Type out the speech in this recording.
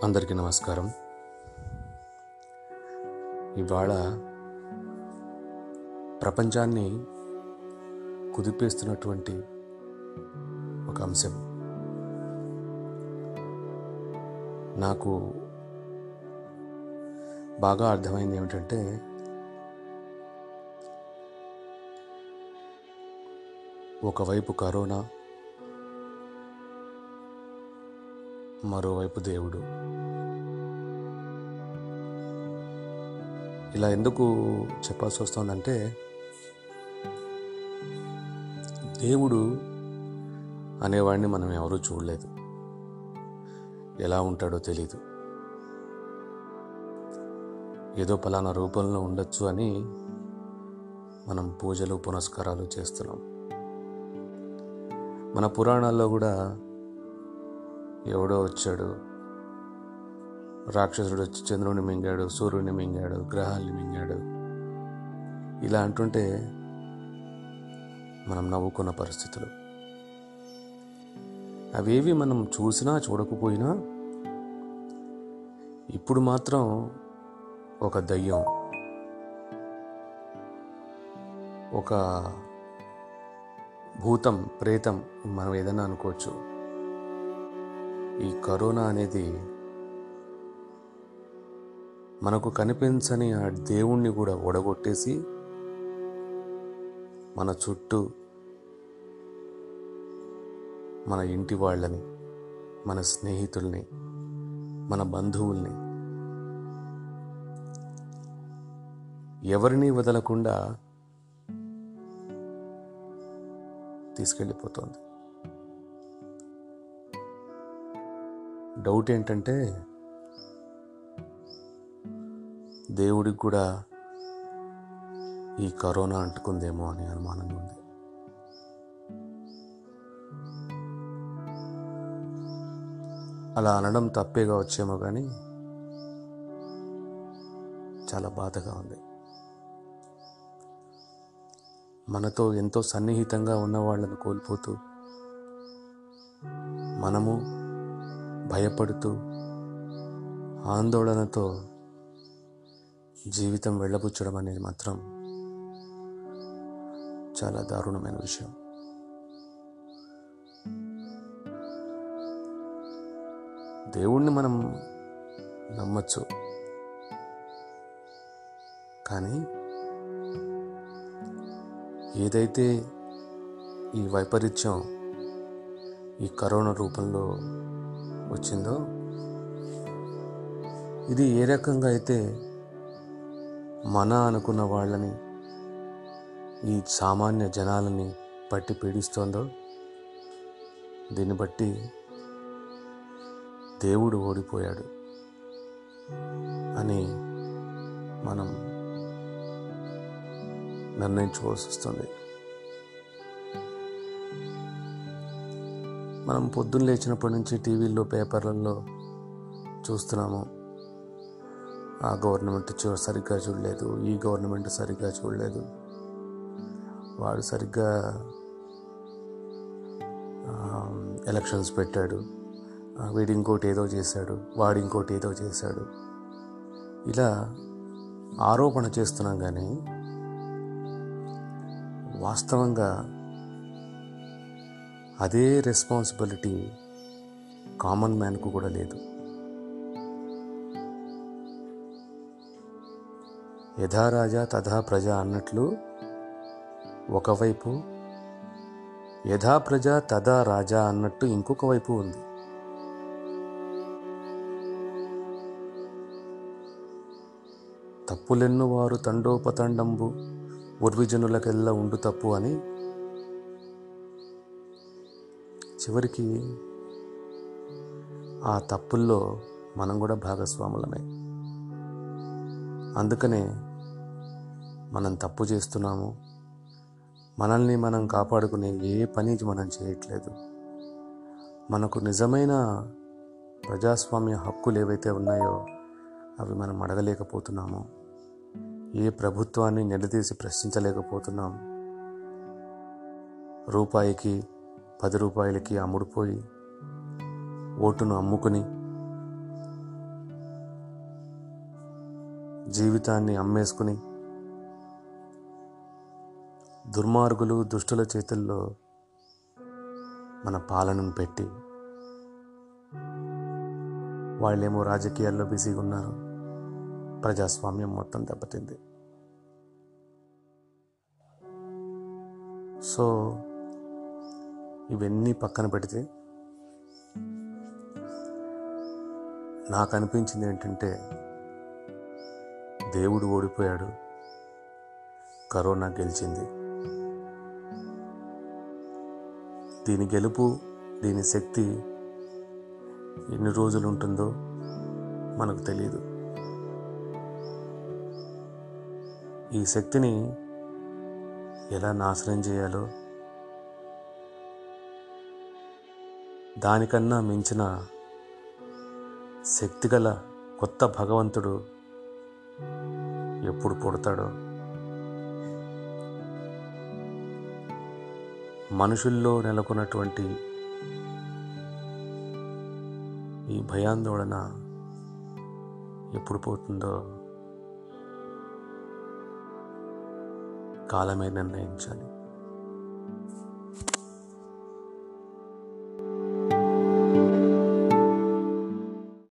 అందరికీ నమస్కారం ఇవాళ ప్రపంచాన్ని కుదిపేస్తున్నటువంటి ఒక అంశం నాకు బాగా అర్థమైంది ఏమిటంటే ఒకవైపు కరోనా మరోవైపు దేవుడు ఇలా ఎందుకు చెప్పాల్సి వస్తుందంటే దేవుడు అనేవాడిని మనం ఎవరూ చూడలేదు ఎలా ఉంటాడో తెలీదు ఏదో పలానా రూపంలో ఉండొచ్చు అని మనం పూజలు పునస్కారాలు చేస్తున్నాం మన పురాణాల్లో కూడా ఎవడో వచ్చాడు రాక్షసుడు వచ్చి చంద్రుడిని మింగాడు సూర్యుడిని మింగాడు గ్రహాల్ని మింగాడు ఇలా అంటుంటే మనం నవ్వుకున్న పరిస్థితులు అవేవి మనం చూసినా చూడకపోయినా ఇప్పుడు మాత్రం ఒక దయ్యం ఒక భూతం ప్రేతం మనం ఏదైనా అనుకోవచ్చు ఈ కరోనా అనేది మనకు కనిపించని ఆ దేవుణ్ణి కూడా ఒడగొట్టేసి మన చుట్టూ మన ఇంటి వాళ్ళని మన స్నేహితుల్ని మన బంధువుల్ని ఎవరిని వదలకుండా తీసుకెళ్ళిపోతుంది డౌట్ ఏంటంటే దేవుడికి కూడా ఈ కరోనా అంటుకుందేమో అని అనుమానంగా ఉంది అలా అనడం తప్పేగా వచ్చేమో కానీ చాలా బాధగా ఉంది మనతో ఎంతో సన్నిహితంగా ఉన్న వాళ్ళని కోల్పోతూ మనము భయపడుతూ ఆందోళనతో జీవితం వెళ్ళబుచ్చడం అనేది మాత్రం చాలా దారుణమైన విషయం దేవుణ్ణి మనం నమ్మచ్చు కానీ ఏదైతే ఈ వైపరీత్యం ఈ కరోనా రూపంలో వచ్చిందో ఇది ఏ రకంగా అయితే మన అనుకున్న వాళ్ళని ఈ సామాన్య జనాలని పట్టి పీడిస్తోందో దీన్ని బట్టి దేవుడు ఓడిపోయాడు అని మనం నిర్ణయించుకోవాల్సి వస్తుంది మనం పొద్దున్న లేచినప్పటి నుంచి టీవీల్లో పేపర్లలో చూస్తున్నాము ఆ గవర్నమెంట్ చూ సరిగ్గా చూడలేదు ఈ గవర్నమెంట్ సరిగ్గా చూడలేదు వాడు సరిగ్గా ఎలక్షన్స్ పెట్టాడు వీడు ఇంకోటి ఏదో చేశాడు వాడు ఇంకోటి ఏదో చేశాడు ఇలా ఆరోపణ చేస్తున్నాం కానీ వాస్తవంగా అదే రెస్పాన్సిబిలిటీ కామన్ మ్యాన్కు కూడా లేదు యథా రాజా తథా ప్రజ అన్నట్లు ఒకవైపు యథా ప్రజ తథా రాజా అన్నట్టు ఇంకొక వైపు ఉంది తప్పులెన్ను వారు తండోపతండంబు ఉర్విజనులకెల్లా ఉండు తప్పు అని చివరికి ఆ తప్పుల్లో మనం కూడా భాగస్వాములమే అందుకనే మనం తప్పు చేస్తున్నాము మనల్ని మనం కాపాడుకునే ఏ పని మనం చేయట్లేదు మనకు నిజమైన ప్రజాస్వామ్య హక్కులు ఏవైతే ఉన్నాయో అవి మనం అడగలేకపోతున్నాము ఏ ప్రభుత్వాన్ని నిలదీసి ప్రశ్నించలేకపోతున్నాం రూపాయికి పది రూపాయలకి అమ్ముడుపోయి ఓటును అమ్ముకుని జీవితాన్ని అమ్మేసుకుని దుర్మార్గులు దుష్టుల చేతుల్లో మన పాలనను పెట్టి వాళ్ళేమో రాజకీయాల్లో బిజీగా ఉన్నారు ప్రజాస్వామ్యం మొత్తం దెబ్బతింది సో ఇవన్నీ పక్కన పెడితే నాకు అనిపించింది ఏంటంటే దేవుడు ఓడిపోయాడు కరోనా గెలిచింది దీని గెలుపు దీని శక్తి ఎన్ని రోజులు ఉంటుందో మనకు తెలియదు ఈ శక్తిని ఎలా నాశనం చేయాలో దానికన్నా మించిన శక్తిగల కొత్త భగవంతుడు ఎప్పుడు పుడతాడో మనుషుల్లో నెలకొన్నటువంటి ఈ భయాందోళన ఎప్పుడు పోతుందో కాలమే నిర్ణయించాలి